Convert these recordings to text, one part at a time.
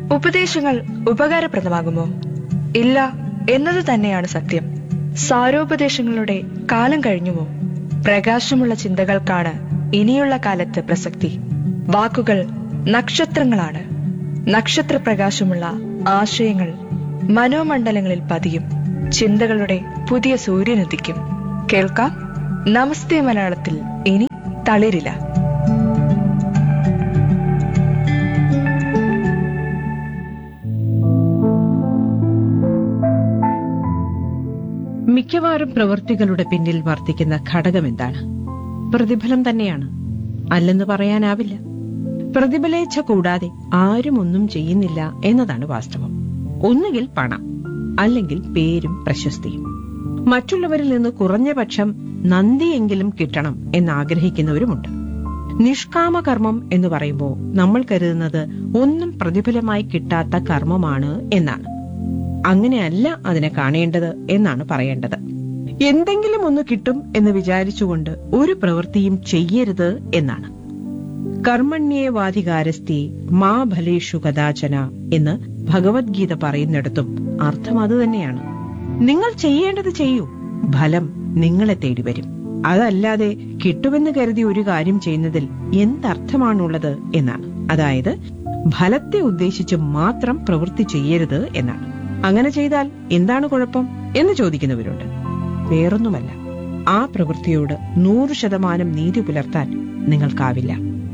ഉപദേശങ്ങൾ ഉപകാരപ്രദമാകുമോ ഇല്ല എന്നത് തന്നെയാണ് സത്യം സാരോപദേശങ്ങളുടെ കാലം കഴിഞ്ഞുമോ പ്രകാശമുള്ള ചിന്തകൾക്കാണ് ഇനിയുള്ള കാലത്ത് പ്രസക്തി വാക്കുകൾ നക്ഷത്രങ്ങളാണ് നക്ഷത്രപ്രകാശമുള്ള ആശയങ്ങൾ മനോമണ്ഡലങ്ങളിൽ പതിയും ചിന്തകളുടെ പുതിയ സൂര്യനുദിക്കും കേൾക്കാം നമസ്തേ മലയാളത്തിൽ ഇനി തളിരില്ല മിക്കവാറും പ്രവൃത്തികളുടെ പിന്നിൽ വർത്തിക്കുന്ന ഘടകം എന്താണ് പ്രതിഫലം തന്നെയാണ് അല്ലെന്ന് പറയാനാവില്ല പ്രതിഫലേച്ഛ കൂടാതെ ആരും ഒന്നും ചെയ്യുന്നില്ല എന്നതാണ് വാസ്തവം ഒന്നുകിൽ പണം അല്ലെങ്കിൽ പേരും പ്രശസ്തിയും മറ്റുള്ളവരിൽ നിന്ന് കുറഞ്ഞ പക്ഷം നന്ദിയെങ്കിലും കിട്ടണം എന്നാഗ്രഹിക്കുന്നവരുമുണ്ട് നിഷ്കാമ കർമ്മം എന്ന് പറയുമ്പോൾ നമ്മൾ കരുതുന്നത് ഒന്നും പ്രതിഫലമായി കിട്ടാത്ത കർമ്മമാണ് എന്നാണ് അങ്ങനെയല്ല അതിനെ കാണേണ്ടത് എന്നാണ് പറയേണ്ടത് എന്തെങ്കിലും ഒന്ന് കിട്ടും എന്ന് വിചാരിച്ചുകൊണ്ട് ഒരു പ്രവൃത്തിയും ചെയ്യരുത് എന്നാണ് കർമ്മണ്യേവാധികാരസ്ഥി മാ ഫലേഷു കഥാചന എന്ന് ഭഗവത്ഗീത പറയുന്നിടത്തും അർത്ഥം അതുതന്നെയാണ് നിങ്ങൾ ചെയ്യേണ്ടത് ചെയ്യൂ ഫലം നിങ്ങളെ തേടി വരും അതല്ലാതെ കിട്ടുമെന്ന് കരുതി ഒരു കാര്യം ചെയ്യുന്നതിൽ എന്തർത്ഥമാണുള്ളത് എന്നാണ് അതായത് ഫലത്തെ ഉദ്ദേശിച്ച് മാത്രം പ്രവൃത്തി ചെയ്യരുത് എന്നാണ് അങ്ങനെ ചെയ്താൽ എന്താണ് കുഴപ്പം എന്ന് ചോദിക്കുന്നവരുണ്ട് വേറൊന്നുമല്ല ആ പ്രവൃത്തിയോട് നൂറ് ശതമാനം നീതി പുലർത്താൻ നിങ്ങൾക്കാവില്ല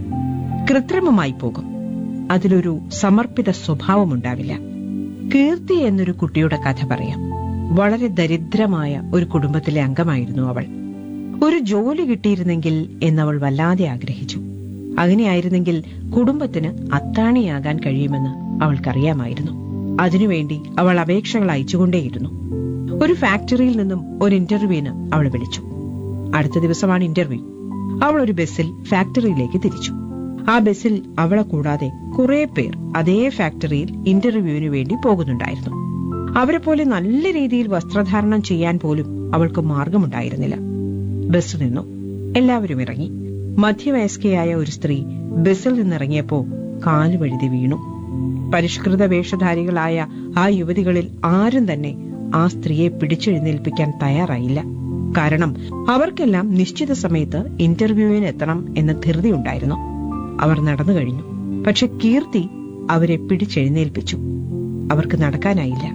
കൃത്രിമമായി പോകും അതിലൊരു സമർപ്പിത സ്വഭാവമുണ്ടാവില്ല കീർത്തി എന്നൊരു കുട്ടിയുടെ കഥ പറയാം വളരെ ദരിദ്രമായ ഒരു കുടുംബത്തിലെ അംഗമായിരുന്നു അവൾ ഒരു ജോലി കിട്ടിയിരുന്നെങ്കിൽ എന്നവൾ വല്ലാതെ ആഗ്രഹിച്ചു അങ്ങനെയായിരുന്നെങ്കിൽ കുടുംബത്തിന് അത്താണിയാകാൻ കഴിയുമെന്ന് അവൾക്കറിയാമായിരുന്നു അതിനുവേണ്ടി അവൾ അപേക്ഷകൾ അയച്ചുകൊണ്ടേയിരുന്നു ഒരു ഫാക്ടറിയിൽ നിന്നും ഒരു ഇന്റർവ്യൂവിന് അവൾ വിളിച്ചു അടുത്ത ദിവസമാണ് ഇന്റർവ്യൂ അവൾ ഒരു ബസ്സിൽ ഫാക്ടറിയിലേക്ക് തിരിച്ചു ആ ബസ്സിൽ അവളെ കൂടാതെ കുറെ പേർ അതേ ഫാക്ടറിയിൽ ഇന്റർവ്യൂവിന് വേണ്ടി പോകുന്നുണ്ടായിരുന്നു അവരെ പോലെ നല്ല രീതിയിൽ വസ്ത്രധാരണം ചെയ്യാൻ പോലും അവൾക്ക് മാർഗമുണ്ടായിരുന്നില്ല ബസ് നിന്നു എല്ലാവരും ഇറങ്ങി മധ്യവയസ്കയായ ഒരു സ്ത്രീ ബസ്സിൽ നിന്നിറങ്ങിയപ്പോ കാല് വഴുതി വീണു പരിഷ്കൃത വേഷധാരികളായ ആ യുവതികളിൽ ആരും തന്നെ ആ സ്ത്രീയെ പിടിച്ചെഴുന്നേൽപ്പിക്കാൻ തയ്യാറായില്ല കാരണം അവർക്കെല്ലാം നിശ്ചിത സമയത്ത് ഇന്റർവ്യൂവിന് എത്തണം എന്ന ധൃതിയുണ്ടായിരുന്നു അവർ നടന്നു കഴിഞ്ഞു പക്ഷെ കീർത്തി അവരെ പിടിച്ചെഴുന്നേൽപ്പിച്ചു അവർക്ക് നടക്കാനായില്ല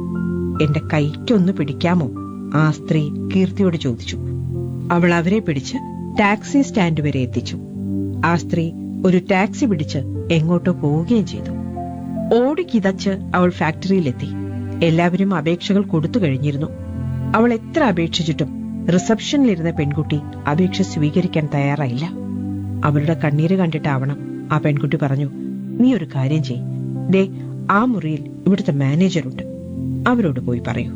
എന്റെ കൈക്കൊന്ന് പിടിക്കാമോ ആ സ്ത്രീ കീർത്തിയോട് ചോദിച്ചു അവൾ അവരെ പിടിച്ച് ടാക്സി സ്റ്റാൻഡ് വരെ എത്തിച്ചു ആ സ്ത്രീ ഒരു ടാക്സി പിടിച്ച് എങ്ങോട്ടോ പോവുകയും ചെയ്തു ഓടിക്കിതച്ച് അവൾ ഫാക്ടറിയിലെത്തി എല്ലാവരും അപേക്ഷകൾ കൊടുത്തു കഴിഞ്ഞിരുന്നു അവൾ എത്ര അപേക്ഷിച്ചിട്ടും റിസപ്ഷനിലിരുന്ന പെൺകുട്ടി അപേക്ഷ സ്വീകരിക്കാൻ തയ്യാറായില്ല അവളുടെ കണ്ണീര് കണ്ടിട്ടാവണം ആ പെൺകുട്ടി പറഞ്ഞു നീ ഒരു കാര്യം ചെയ് ദേ ആ മുറിയിൽ ഇവിടുത്തെ മാനേജറുണ്ട് അവരോട് പോയി പറയൂ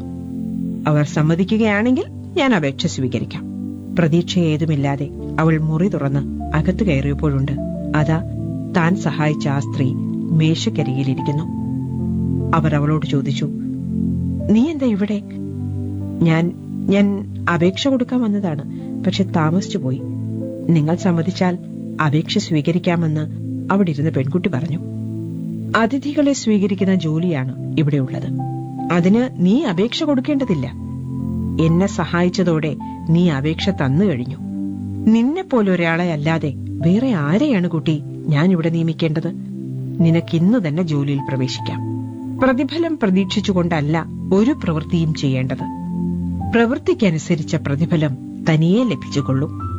അവർ സമ്മതിക്കുകയാണെങ്കിൽ ഞാൻ അപേക്ഷ സ്വീകരിക്കാം പ്രതീക്ഷ ഏതുമില്ലാതെ അവൾ മുറി തുറന്ന് അകത്തു കയറിയപ്പോഴുണ്ട് അതാ താൻ സഹായിച്ച ആ സ്ത്രീ മേശക്കരികിലിരിക്കുന്നു അവർ അവളോട് ചോദിച്ചു നീ എന്താ ഇവിടെ ഞാൻ ഞാൻ അപേക്ഷ കൊടുക്കാൻ വന്നതാണ് പക്ഷെ താമസിച്ചു പോയി നിങ്ങൾ സമ്മതിച്ചാൽ അപേക്ഷ സ്വീകരിക്കാമെന്ന് അവിടെ ഇരുന്ന പെൺകുട്ടി പറഞ്ഞു അതിഥികളെ സ്വീകരിക്കുന്ന ജോലിയാണ് ഇവിടെയുള്ളത് അതിന് നീ അപേക്ഷ കൊടുക്കേണ്ടതില്ല എന്നെ സഹായിച്ചതോടെ നീ അപേക്ഷ തന്നു കഴിഞ്ഞു നിന്നെ പോലെ ഒരാളെ അല്ലാതെ വേറെ ആരെയാണ് കുട്ടി ഞാൻ ഇവിടെ നിയമിക്കേണ്ടത് നിനക്കിന്ന് തന്നെ ജോലിയിൽ പ്രവേശിക്കാം പ്രതിഫലം പ്രതീക്ഷിച്ചുകൊണ്ടല്ല ഒരു പ്രവൃത്തിയും ചെയ്യേണ്ടത് പ്രവൃത്തിക്കനുസരിച്ച പ്രതിഫലം തനിയെ ലഭിച്ചുകൊള്ളും